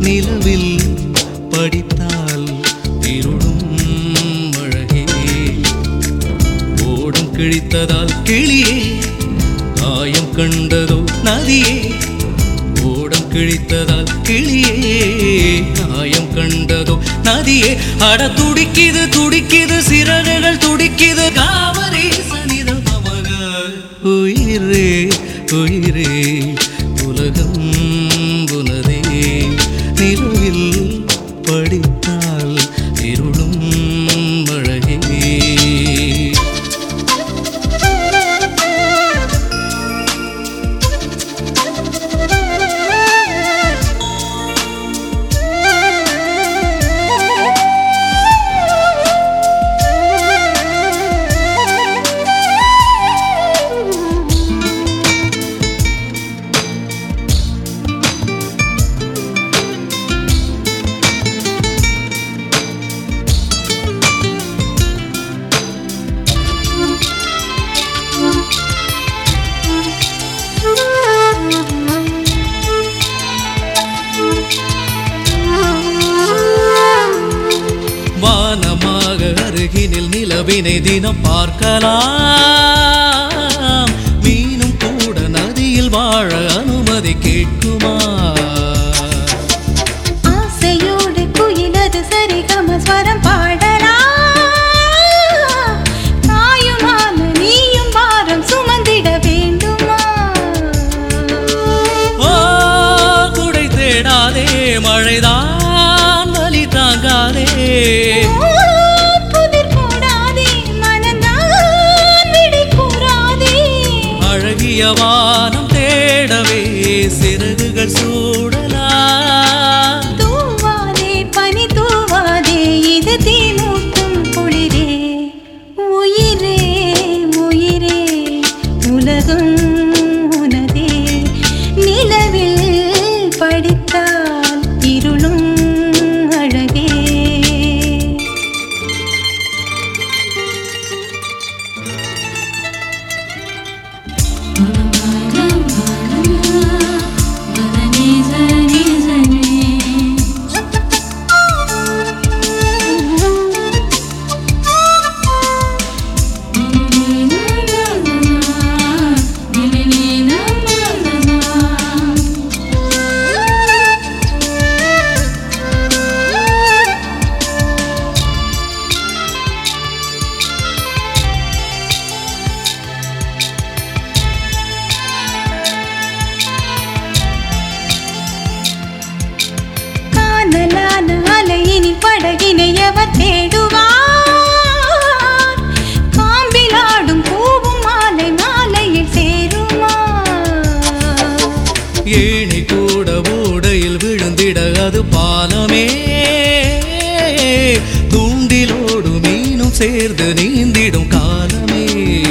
நிலவில் படித்தால் இருளும் அழகே ஓடும் கிழித்ததால் கிளியே காயம் கண்டதோ நதியே ஓடம் கிழித்ததால் கிளியே காயம் கண்டதோ நதியே அட துடிக்குது துடிக்குது சிறகுகள் துடிக்குது காவரி சனிதம் நமக உயிரே உயிரே உலகம் புனதே நிலவில் படித்தால் இருளும் அழகே வானமாக அருகினில் நிலவினை தினம் பார்க்கலாம் மீனும் கூட நதியில் வாழ அனுமதி கேட்குமா ஆசையோடு குயிலது சரிகம ஸ்வரம் பாடலாம் தாயுமான நீயும் பாரம் சுமந்திட வேண்டுமா ஓ குடை தேடாதே மழைதான் வலி தாங்காதே ஓ, புதிர் போடாதே மனந்தான் விடை கூறாதே அழகிய வானம் தேடவே சிறகுகள் சூடலாம் தூவாதே பனி தூவாதே இது தீ மூட்டும் குளிரே உயிரே உயிரே உலகம் உனதே நிலவில் படித்தால் இருளும் அழகே காணலான அலையினில் படகினை அவர் தேடுவார் காம்பிலாடும் பூவும் மாலை மாலையில் சேருமா ஏணி கூட ஓடையில் விழுந்திட அது பாலமே தூண்டிலோடு மீனும் சேர்ந்து நீந்திடும் காலமே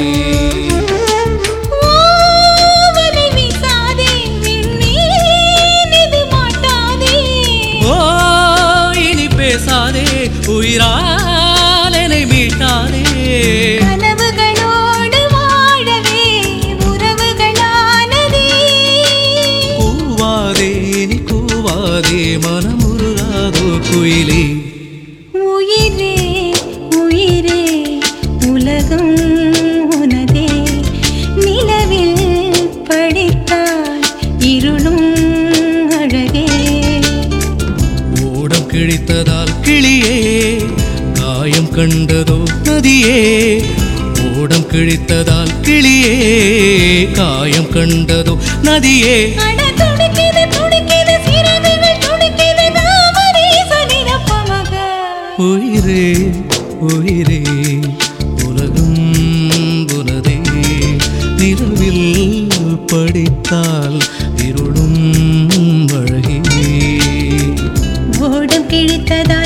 ஓவலை வீசாதே விண்மீன் இது மாட்டாதே ஓ இனி பேசாதே உயிரால் என்னை மீட்டாதே கனவுகளோடு வாழவே உறவுகளானதே கூவாதே இனி கூவாதே மனமுருகாதோ குயிலே உயிரே உயிரே உலகம் உனதே நிலவில் படித்தால் இருளும் அழகே ஓடம் கிழித்ததால் கிளியே காயம் கண்டதோ நதியே ஓடம் கிழித்ததால் கிளியே காயம் கண்டதோ நதியே அட துடிக்குது துடிக்குது சிறகுகள் துடிக்குது தாமரை சனிரப்பமக உயிரே உயிரே உலகம் புனதே நிலவில் படித்தால் இருளும் அழகே ஓடம் கிழித்ததா